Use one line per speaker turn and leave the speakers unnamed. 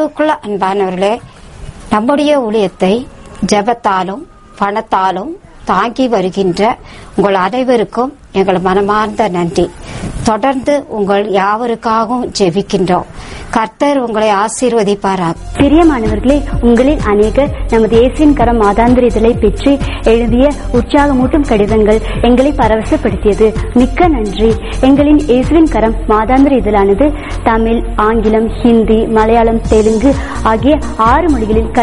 கிறிஸ்துவுக்குள்ள அன்பானவர்களே நம்முடைய ஊழியத்தை ஜெபத்தாலும் பணத்தாலும் தாங்கி வருகின்ற உங்கள் அனைவருக்கும் எங்கள் மனமார்ந்த நன்றி தொடர்ந்து உங்கள் யாவருக்காகவும் ஜெபிக்கின்றோம் கர்த்தர் உங்களை ஆசீர்வதிப்பாராக
பிரியமானவர்களே உங்களில் அநேகர் நமது இயேசுவின் கரம் மாதாந்திர இதழை பெற்று எழுதிய உற்சாகமூட்டும் கடிதங்கள் எங்களை பரவசப்படுத்தியது மிக்க நன்றி எங்களின் இயேசுவின் கரம் மாதாந்திர இதழானது தமிழ் ஆங்கிலம் ஹிந்தி மலையாளம் தெலுங்கு ஆகிய ஆறு மொழிகளில்